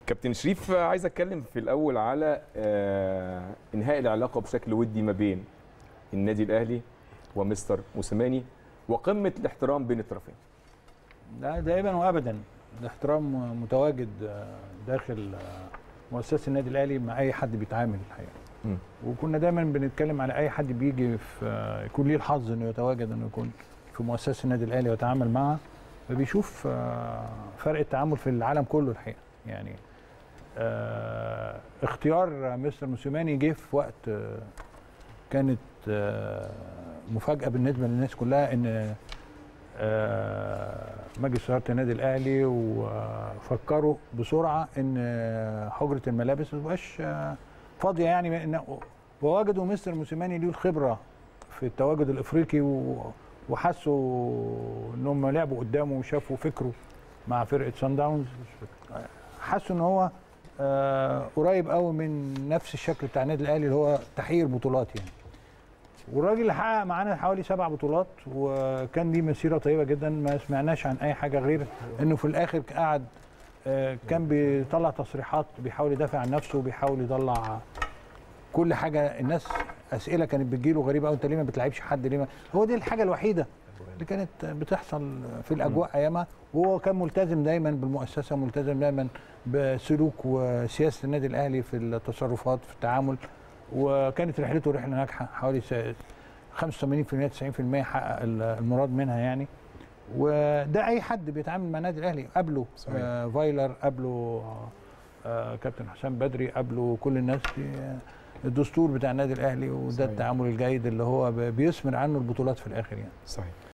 كابتن شريف عايز اتكلم في الاول على آه، انهاء العلاقه بشكل ودي ما بين النادي الاهلي ومستر موسيماني وقمه الاحترام بين الطرفين لا دائما وابدا الاحترام متواجد آه، داخل آه، مؤسسه النادي الاهلي مع اي حد بيتعامل الحقيقه مم. وكنا دايما بنتكلم على اي حد بيجي في آه، يكون ليه الحظ انه يتواجد انه يكون في مؤسسه النادي الاهلي ويتعامل معها فبيشوف آه، فرق التعامل في العالم كله الحقيقه يعني آه، اختيار مستر موسيماني جه في وقت آه، كانت آه، مفاجاه بالنسبه للناس كلها ان آه، مجلس اداره النادي الاهلي وفكروا بسرعه ان حجره الملابس ما تبقاش آه، فاضيه يعني إن- ووجدوا مستر موسيماني ليه الخبره في التواجد الافريقي و- وحسوا انهم لعبوا قدامه وشافوا فكره مع فرقه سان داونز حسوا ان هو آه، قريب قوي من نفس الشكل بتاع النادي الاهلي اللي هو تحقيق بطولات يعني والراجل اللي حقق معانا حوالي سبع بطولات وكان ليه مسيره طيبه جدا ما سمعناش عن اي حاجه غير انه في الاخر قعد آه، كان بيطلع تصريحات بيحاول يدافع عن نفسه بيحاول يطلع كل حاجه الناس اسئله كانت بتجيله غريبه قوي انت ليه ما بتلعبش حد ليه ما هو دي الحاجه الوحيده اللي كانت بتحصل في الاجواء ايامها وهو كان ملتزم دايما بالمؤسسه ملتزم دايما بسلوك وسياسه النادي الاهلي في التصرفات في التعامل وكانت رحلته رحله ناجحه حوالي س- 85% 90% حقق المراد منها يعني وده اي حد بيتعامل مع النادي الاهلي قبله صحيح. آه فايلر قبله آه كابتن حسام بدري قبله كل الناس دي آه، الدستور بتاع النادي الاهلي وده صحيح. التعامل الجيد اللي هو ب- بيثمر عنه البطولات في الاخر يعني صحيح